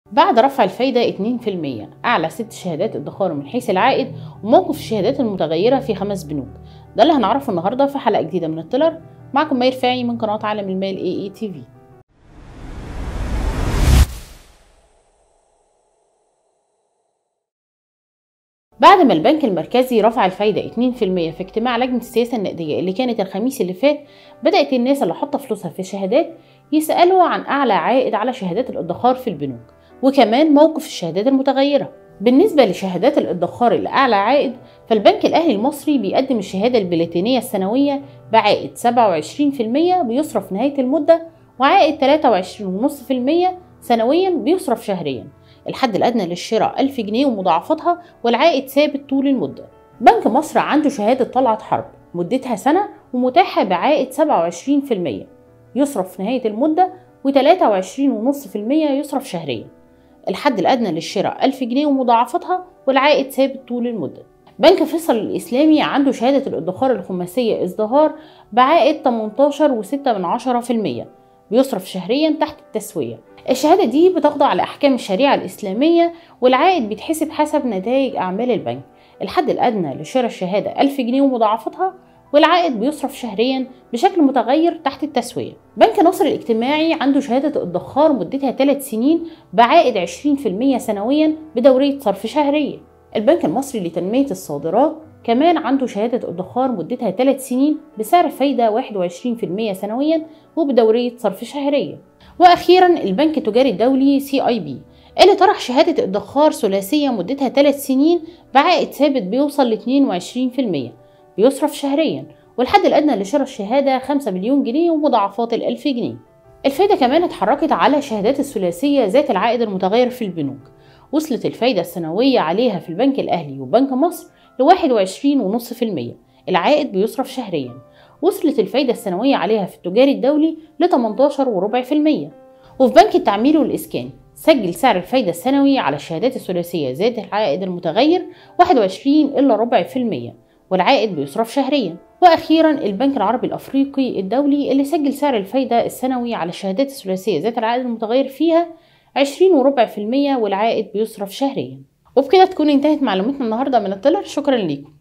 بعد رفع الفايدة 2% أعلى ست شهادات ادخار من حيث العائد وموقف الشهادات المتغيرة في خمس بنوك ده اللي هنعرفه النهاردة في حلقة جديدة من التلر معكم ماير فاعي من قناة عالم المال اي اي تي في بعد ما البنك المركزي رفع الفايدة 2% في اجتماع لجنة السياسة النقدية اللي كانت الخميس اللي فات بدأت الناس اللي حاطة فلوسها في شهادات يسألوا عن أعلى عائد على شهادات الادخار في البنوك وكمان موقف الشهادات المتغيرة بالنسبة لشهادات الادخار الأعلى عائد فالبنك الأهلي المصري بيقدم الشهادة البلاتينية السنوية بعائد 27% بيصرف نهاية المدة وعائد 23.5% سنويا بيصرف شهريا الحد الأدنى للشراء 1000 جنيه ومضاعفتها والعائد ثابت طول المدة بنك مصر عنده شهادة طلعت حرب مدتها سنة ومتاحة بعائد 27% يصرف نهاية المدة و23.5% يصرف شهريا الحد الأدنى للشراء 1000 جنيه ومضاعفتها والعائد ثابت طول المدة بنك فيصل الإسلامي عنده شهادة الادخار الخماسية ازدهار بعائد 18.6% بيصرف شهريا تحت التسوية الشهادة دي بتخضع لأحكام الشريعة الإسلامية والعائد بيتحسب حسب نتائج أعمال البنك الحد الأدنى لشراء الشهادة 1000 جنيه ومضاعفتها والعائد بيصرف شهريا بشكل متغير تحت التسوية بنك نصر الاجتماعي عنده شهادة ادخار مدتها 3 سنين بعائد 20% سنويا بدورية صرف شهرية البنك المصري لتنمية الصادرات كمان عنده شهادة ادخار مدتها 3 سنين بسعر فايدة 21% سنويا وبدورية صرف شهرية وأخيرا البنك التجاري الدولي سي اي بي اللي طرح شهادة ادخار ثلاثية مدتها 3 سنين بعائد ثابت بيوصل ل 22% بيصرف شهريا والحد الأدنى لشراء الشهادة 5 مليون جنيه ومضاعفات ال 1000 جنيه الفايدة كمان اتحركت على شهادات الثلاثية ذات العائد المتغير في البنوك وصلت الفايدة السنوية عليها في البنك الأهلي وبنك مصر ل 21.5% العائد بيصرف شهريا وصلت الفايدة السنوية عليها في التجاري الدولي ل 18.4% وفي بنك التعمير والإسكان سجل سعر الفايدة السنوي على الشهادات الثلاثية ذات العائد المتغير 21 إلا ربع في المية والعائد بيصرف شهريا وأخيرا البنك العربي الأفريقي الدولي اللي سجل سعر الفايدة السنوي على الشهادات الثلاثية ذات العائد المتغير فيها 20 وربع في المية والعائد بيصرف شهريا وبكده تكون انتهت معلوماتنا النهاردة من التلر شكرا ليكم